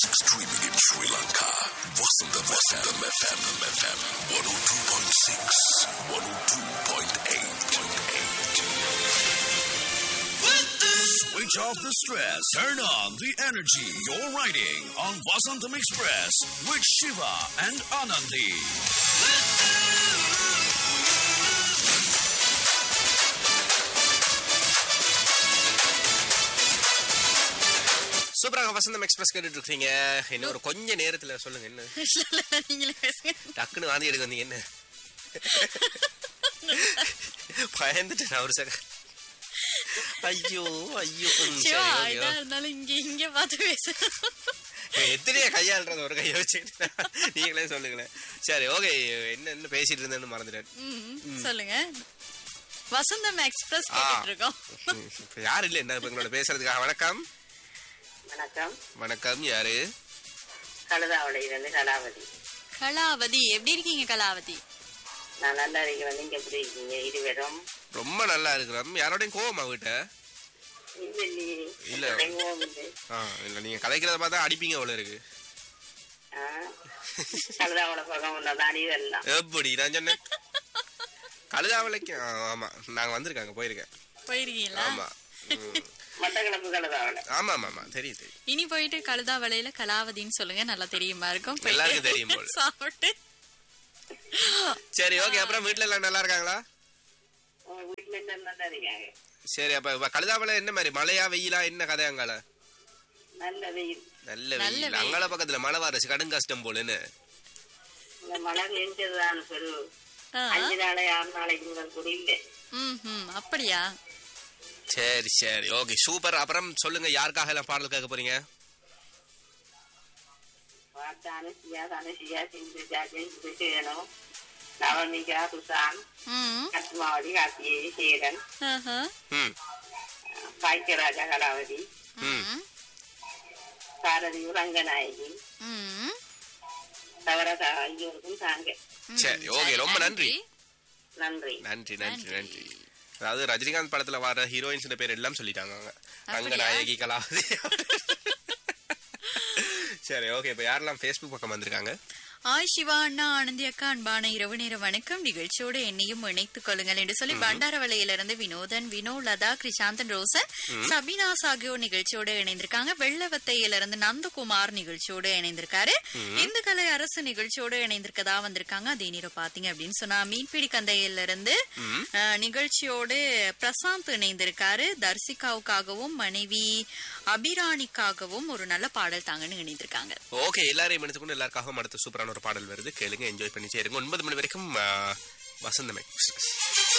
Streaming in Sri Lanka. Vasantham FM. FM. FM. 102.6. 102.8. Switch off the stress. Turn on the energy. You're riding on Vasantham Express with Shiva and Anandi. சூப்பராக வசந்தம் express கேட்டுட்டு இருக்கீங்க இன்னும் ஒரு கொஞ்ச நேரத்துல சொல்லுங்க என்ன நீங்களே பேசுங்க டக்குன்னு வாந்தி எடுக்க வந்தீங்க என்ன பயந்துட்டு நான் ஒரு செக ஐயோ ஐயோ ம், சரி, சிவா okay, இதா இருந்தாலும் இங்க இங்க பார்த்து பேசு okay. எத்தனையா கையாளுறது ஒரு கையை வச்சுக்கிட்டு நீங்களே சொல்லுங்களேன் சரி ஓகே என்ன என்ன பேசிட்டு இருந்தேன்னு மறந்துட்டேன் ம், சொல்லுங்க வசந்தம் எக்ஸ்பிரஸ் ஆ. கேட்டுட்டு இருக்கோம் ம், இப்ப யாரு இல்ல என்ன இப்ப எங்களோட பேசுறதுக்காக வணக்கம் வணக்கம் வணக்கம் யாரு கழுதாவளையிலிருந்து கலாவதி கலாவதி எப்படி இருக்கீங்க கலாவதி நான் நல்லா இருக்கிறேன் நீங்க எப்படி இருக்கீங்க இருவரும் ரொம்ப நல்லா இருக்கிறோம் யாரோடையும் கோவமா வீட்ட இல்ல இல்லையே இல்ல. எங்கேயும் இல்லை. ஆ இல்ல நீங்க கலைக்கிறத பார்த்தா அடிப்பீங்க அவ்வளவு இருக்கு ஆ, கழுதாவளை பக்கம் உள்ளதான் இதெல்லாம் எப்படி நான் சொன்னேன் கழுதாவளைக்கு ஆ, ஆமா நாங்க வந்திருக்காங்க போயிருக்கேன் போயிருக்கீங்களா ஆமா ம். மட்டக்களப்பு கழுதாவளை ஆமா ஆமா ஆமா தெரியும் தெரியும் இனி போயிட்டு கழுதா வலையில கலாவதின்னு சொல்லுங்க நல்லா தெரியுமா இருக்கும் போயிட்டு எல்லாருக்கும் தெரியும் போல. சாப்பிட்டு சரி ஓகே அப்புறம் வீட்ல எல்லாம் நல்லா இருக்காங்களா உங்க வீட்டுல எல்லாம் நல்லா இருக்காங்க சரி அப்ப இப்ப கழுதாவளை என்ன மாதிரி மழையா வெயிலா என்ன கதை அங்கால நல்ல வெயில் நல்ல நல்ல வெயில் வெயில். அங்கால பக்கத்துல மழை வரச்சு கடும் கஷ்டம் போலன்னு இந்த மழை பெஞ்சதுதான் சொல்லு ஆ. அஞ்சு நாளை ஆறு நாளைக்கு முதல் கூட இல்லை ம் ம் அப்படியா சரி சரி ஓகே சூப்பர் அப்புறம் சொல்லுங்க யாருக்காக எல்லாம் பாடல் கேட்க போறீங்க பார்த்து அனுசியா அனுசியா சிந்து ஜாஜன் சேனம் நவமிகா சுசான் ம் கத்மாவதி கார்த்திகேய சேரன் ஆஹா. ம் பாக்கியராஜா கலாவதி ம் பாரதி ரங்கநாயகி ம் தவிர ஐயோருக்கும் தாங்க ம். சரி ஓகே ரொம்ப நன்றி நன்றி நன்றி நன்றி நன்றி. நன்றி அதாவது ரஜினிகாந்த் படத்துல வர ஹீரோயின்ஸ் பேர் எல்லாம் சொல்லிட்டாங்க அவங்க அப்படியா? ரங்கநாயகி கலாவதி சரி ஓகே இப்ப யாரெல்லாம் ஃபேஸ்புக் பக்கம் வந்திருக்காங்க ஆய் சிவா அண்ணா ஆனந்தி அக்கா அன்பான இரவு நேர வணக்கம் நிகழ்ச்சியோடு என்னையும் இணைத்துக் கொள்ளுங்கள் என்று சொல்லி பண்டாரவளையிலிருந்து வினோதன் வினோ லதா கிருஷாந்தன் ரோசன் சபினாஸ் ஆகியோர் நிகழ்ச்சியோடு இணைந்திருக்காங்க வெள்ளவத்தையிலிருந்து நந்தகுமார் நிகழ்ச்சியோடு இணைந்திருக்காரு இந்து கலை அரசு நிகழ்ச்சியோடு இணைந்திருக்கதா வந்திருக்காங்க அதே நேரம் பாத்தீங்க அப்படின்னு சொன்னா மீன்பிடி கந்தையிலிருந்து அஹ், நிகழ்ச்சியோடு பிரசாந்த் இணைந்திருக்காரு தர்சிகாவுக்காகவும் மனைவி அபிராணிக்காகவும் ஒரு நல்ல பாடல் தாங்கன்னு இணைந்திருக்காங்க ஓகே எல்லாரையும் எடுத்துக்கொண்டு எல்லாருக்காகவும் அடுத்த சூப்பரான ஒரு பாடல் வருது கேளுங்க என்ஜாய் பண்ணி சேருங்க ஒன்பது மணி வரைக்கும் ஆ, வசந்தம் எக்ஸ்பிரஸ்